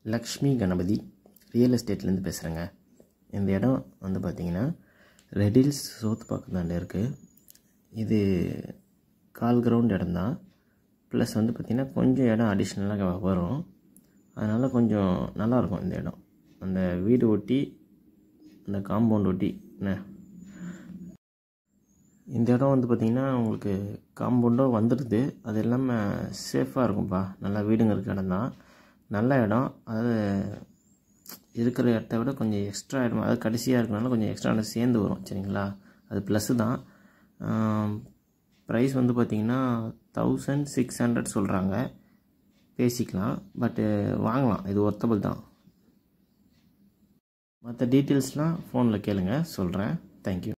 Lakshmi Ganapathi real எஸ்டேட்லேருந்து பேசுகிறேங்க இந்த இடம் வந்து பார்த்திங்கன்னா ரெடில்ஸ் சோத்துப்பாக்கம் தாண்ட இருக்குது இது கால் கிரவுண்ட் இடம்தான் ப்ளஸ் வந்து பார்த்திங்கன்னா கொஞ்சம் இடம் அடிஷ்னலாக வரும் அதனால் கொஞ்சம் நல்லாயிருக்கும் இந்த இடம் அந்த வீடு ஒட்டி அந்த காம்பவுண்ட் ஒட்டி என்ன இந்த இடம் வந்து பார்த்திங்கன்னா உங்களுக்கு காம்பவுண்டும் வந்துடுது அது இல்லாமல் சேஃபாக இருக்கும்ப்பா நல்லா வீடுங்க இருக்க இடம் தான் நல்ல இடம் அதாவது இருக்கிற இடத்த விட கொஞ்சம் எக்ஸ்ட்ரா இடம் அதாவது கடைசியாக இருக்கனால கொஞ்சம் எக்ஸ்ட்ரா இடம் சேர்ந்து வரும் சரிங்களா அது ப்ளஸ்ஸு தான் ப்ரைஸ் வந்து பார்த்திங்கன்னா தௌசண்ட் சிக்ஸ் ஹண்ட்ரட் சொல்கிறாங்க பேசிக்கலாம் பட்டு வாங்கலாம் இது ஒர்த்தபிள் தான் மற்ற டீட்டெயில்ஸ்லாம் ஃபோனில் கேளுங்க சொல்கிறேன் தேங்க்யூ